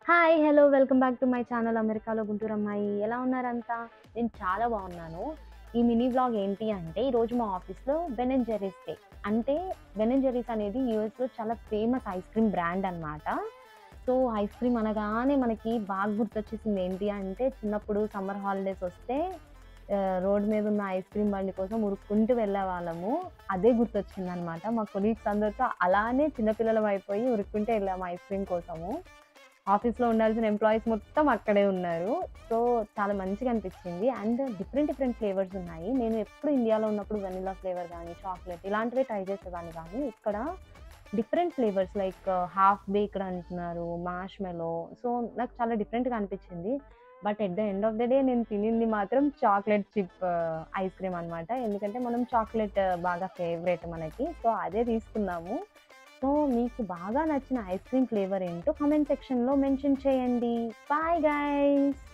hi hello welcome back to my channel అమెరికాలో గుంటూరు అమ్మాయి ఎలా ఉన్నారంతా నేను చాలా బాగున్నాను ఈ మినీ వ్లాగ్ ఏంటి అంటే ఈరోజు మా ఆఫీస్లో బెన్ అండ్ జెరీస్ డే అంటే బెన్ అండ్ జెరీస్ అనేది యూఎస్లో చాలా ఫేమస్ ఐస్ క్రీమ్ బ్రాండ్ అన్నమాట సో ఐస్ క్రీమ్ అనగానే మనకి బాగా గుర్తొచ్చేసింది ఏంటి అంటే చిన్నప్పుడు సమ్మర్ హాలిడేస్ వస్తే రోడ్ మీద ఉన్న ఐస్ క్రీమ్ బండి కోసం ఉరుక్కుంటూ వెళ్ళే వాళ్ళము అదే గుర్తొచ్చింది అనమాట మా కొలీగ్స్ అందరితో అలానే చిన్నపిల్లలం అయిపోయి ఉరుక్కుంటూ వెళ్ళాము ఐస్ క్రీమ్ కోసము ఆఫీస్లో ఉండాల్సిన ఎంప్లాయీస్ మొత్తం అక్కడే ఉన్నారు సో చాలా మంచిగా అనిపించింది అండ్ డిఫరెంట్ డిఫరెంట్ ఫ్లేవర్స్ ఉన్నాయి నేను ఎప్పుడు ఇండియాలో ఉన్నప్పుడు వెనిలా ఫ్లేవర్ కానీ చాక్లెట్ ఇలాంటివే ట్రై చేసేదాన్ని కానీ ఇక్కడ different flavours like half baked అంటున్నారు మాష్ మెలో సో నాకు చాలా డిఫరెంట్గా అనిపించింది but at the end of the day నేను తినింది మాత్రం చాక్లెట్ చిప్ ఐస్ క్రీమ్ అనమాట ఎందుకంటే మనం చాక్లెట్ బాగా ఫేవరెట్ మనకి సో అదే తీసుకున్నాము సో మీకు బాగా నచ్చిన ఐస్ క్రీమ్ ఫ్లేవర్ ఏంటో కామెంట్ సెక్షన్లో మెన్షన్ చేయండి బాయ్ గైస్